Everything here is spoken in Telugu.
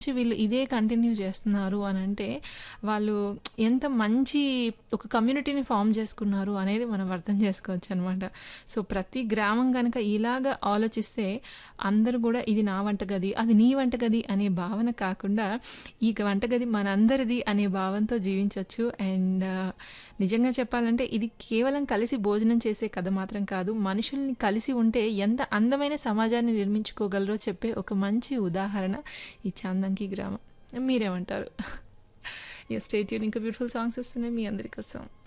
వీళ్ళు ఇదే కంటిన్యూ చేస్తున్నారు అని అంటే వాళ్ళు ఎంత మంచి ఒక కమ్యూనిటీని ఫామ్ చేసుకున్నారు అనేది మనం అర్థం చేసుకోవచ్చు అనమాట సో ప్రతి గ్రామం కనుక ఇలాగ ఆలోచిస్తే అందరూ కూడా ఇది నా వంటగది అది నీ వంటగది అనే భావన కాకుండా ఈ వంటగది మనందరిది అనే భావంతో జీవించవచ్చు అండ్ నిజంగా చెప్పాలంటే ఇది కేవలం కలిసి భోజనం చేసే కథ మాత్రం కాదు మనుషుల్ని కలిసి ఉంటే ఎంత అందమైన సమాజాన్ని నిర్మించుకోగలరో చెప్పే ఒక మంచి ఉదాహరణ ఈ చందంకి గ్రామం మీరేమంటారు స్టేట్ ఇంకా బ్యూటిఫుల్ సాంగ్స్ వస్తున్నాయి మీ అందరి కోసం